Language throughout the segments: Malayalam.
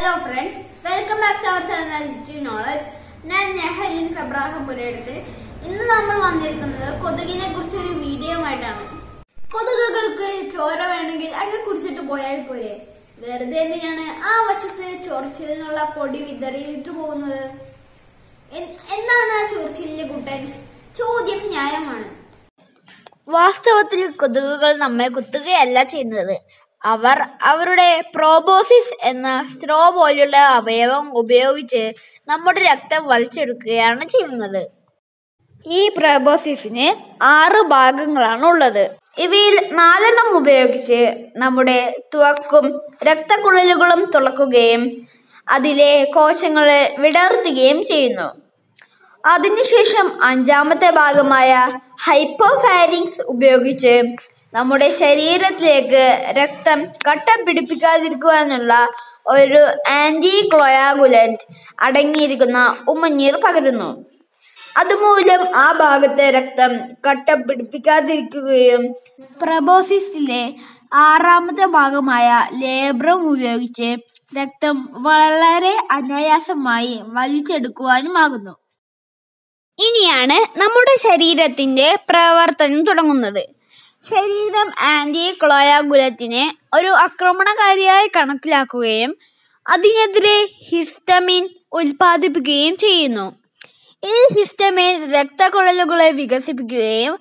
hello friends welcome back to our channel little knowledge ഞാൻ നെഹലിൻ സബ്രാഹം പുരയെടുത്ത് ഇന്ന് നമ്മൾ വന്നിരിക്കുന്നത് കൊതുകിനെ കുറിച്ച് ഒരു വീഡിയോ ആയിട്ടാണ് കൊതുകുകൾക്ക് ചോര വേണമെങ്കിൽ അത് കുടിച്ചിട്ട് പോയാൽ പോരെ വെറുതെ എന്തിനാണ് ആ വശത്ത് ചൊറിച്ചിലിനുള്ള പൊടി വിതറിയിട്ട് പോകുന്നത് എൻ- എന്താണ് ആ ചൊറിച്ചിലിന്റെ കുട്ടൻസ് ചോദ്യം ന്യായമാണ് വാസ്തവത്തിൽ കൊതുകുകൾ നമ്മെ കുത്തുകയല്ല ചെയ്യുന്നത് അവർ അവരുടെ പ്രോബോസിസ് എന്ന സ്ട്രോ പോലുള്ള അവയവം ഉപയോഗിച്ച് നമ്മുടെ രക്തം വലിച്ചെടുക്കുകയാണ് ചെയ്യുന്നത് ഈ പ്രോബോസിസിന് ആറ് ഭാഗങ്ങളാണ് ഉള്ളത് ഇവയിൽ നാലെണ്ണം ഉപയോഗിച്ച് നമ്മുടെ തുവക്കും രക്തക്കുഴലുകളും തുളക്കുകയും അതിലെ കോശങ്ങളെ വിടർത്തുകയും ചെയ്യുന്നു അതിനുശേഷം അഞ്ചാമത്തെ ഭാഗമായ ഹൈപ്പോഫാരിങ്സ് ഉപയോഗിച്ച് നമ്മുടെ ശരീരത്തിലേക്ക് രക്തം കട്ട പിടിപ്പിക്കാതിരിക്കുവാനുള്ള ഒരു ആന്റി ക്ലോയാഗുലന്റ് അടങ്ങിയിരിക്കുന്ന ഉമ്മനീർ പകരുന്നു അതുമൂലം ആ ഭാഗത്തെ രക്തം കട്ട പിടിപ്പിക്കാതിരിക്കുകയും പ്രബോസിസിലെ ആറാമത്തെ ഭാഗമായ ലേബ്രം ഉപയോഗിച്ച് രക്തം വളരെ അനായാസമായി വലിച്ചെടുക്കുവാനുമാകുന്നു ഇനിയാണ് നമ്മുടെ ശരീരത്തിന്റെ പ്രവർത്തനം തുടങ്ങുന്നത് ശരീരം ആന്റി ക്ലോയാഗുലത്തിനെ ഒരു ആക്രമണകാരിയായി കണക്കിലാക്കുകയും അതിനെതിരെ ഹിസ്റ്റമിൻ ഉൽപ്പാദിപ്പിക്കുകയും ചെയ്യുന്നു ഈ ഹിസ്റ്റമിൻ രക്തക്കുഴലുകളെ വികസിപ്പിക്കുകയും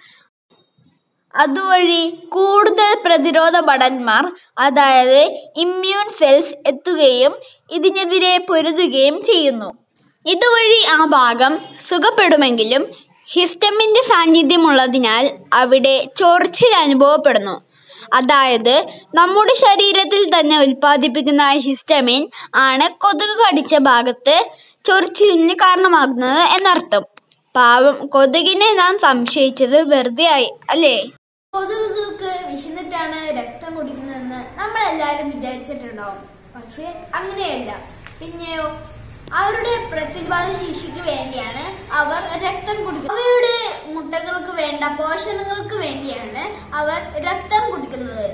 അതുവഴി കൂടുതൽ പ്രതിരോധ ഭടന്മാർ അതായത് ഇമ്മ്യൂൺ സെൽസ് എത്തുകയും ഇതിനെതിരെ പൊരുതുകയും ചെയ്യുന്നു ഇതുവഴി ആ ഭാഗം സുഖപ്പെടുമെങ്കിലും ഹിസ്റ്റമിന്റെ സാന്നിധ്യമുള്ളതിനാൽ അവിടെ ചൊറിച്ചിൽ അനുഭവപ്പെടുന്നു അതായത് നമ്മുടെ ശരീരത്തിൽ തന്നെ ഉൽപ്പാദിപ്പിക്കുന്ന ഹിസ്റ്റമിൻ ആണ് കൊതുക് കടിച്ച ഭാഗത്ത് ചൊറിച്ചിലിന് കാരണമാകുന്നത് എന്നർത്ഥം പാവം കൊതുകിനെ നാം സംശയിച്ചത് വെറുതെ ആയി അല്ലേ കൊതുകുകൾക്ക് വിശന്നിട്ടാണ് രക്തം കുടിക്കുന്നതെന്ന് നമ്മൾ എല്ലാവരും വിചാരിച്ചിട്ടുണ്ടാവും പക്ഷെ അങ്ങനെയല്ല പിന്നെയോ അവരുടെ പ്രതിരോധ ശേഷിക്ക് വേണ്ടിയാണ് അവർ രക്തം കുടിക്കുന്നത് അവയുടെ മുട്ടകൾക്ക് വേണ്ട പോഷണങ്ങൾക്ക് വേണ്ടിയാണ് അവർ രക്തം കുടിക്കുന്നത്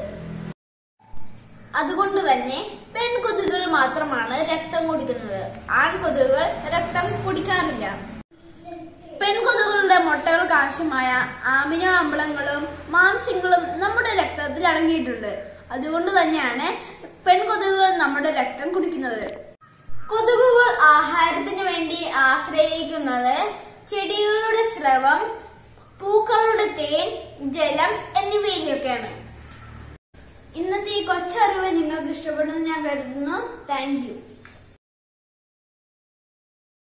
അതുകൊണ്ട് തന്നെ പെൺകൊതുകുകൾ മാത്രമാണ് രക്തം കുടിക്കുന്നത് ആൺകൊതുകുകൾ രക്തം കുടിക്കാറില്ല പെൺകൊതുകുകളുടെ മുട്ടകൾക്ക് ആവശ്യമായ ആമിനോ അമ്ലങ്ങളും മാംസ്യങ്ങളും നമ്മുടെ രക്തത്തിൽ അടങ്ങിയിട്ടുണ്ട് അതുകൊണ്ട് തന്നെയാണ് പെൺകൊതുകുകൾ നമ്മുടെ രക്തം കുടിക്കുന്നത് കൊതുകുകൾ ആഹാരത്തിന് വേണ്ടി ആശ്രയിക്കുന്നത് ചെടികളുടെ സ്രവം പൂക്കളുടെ തേൻ ജലം എന്നിവയിലൊക്കെയാണ് ഇന്നത്തെ ഈ കൊച്ചറിവ് നിങ്ങൾക്ക് ഇഷ്ടപ്പെടുന്നു ഞാൻ കരുതുന്നു താങ്ക് യു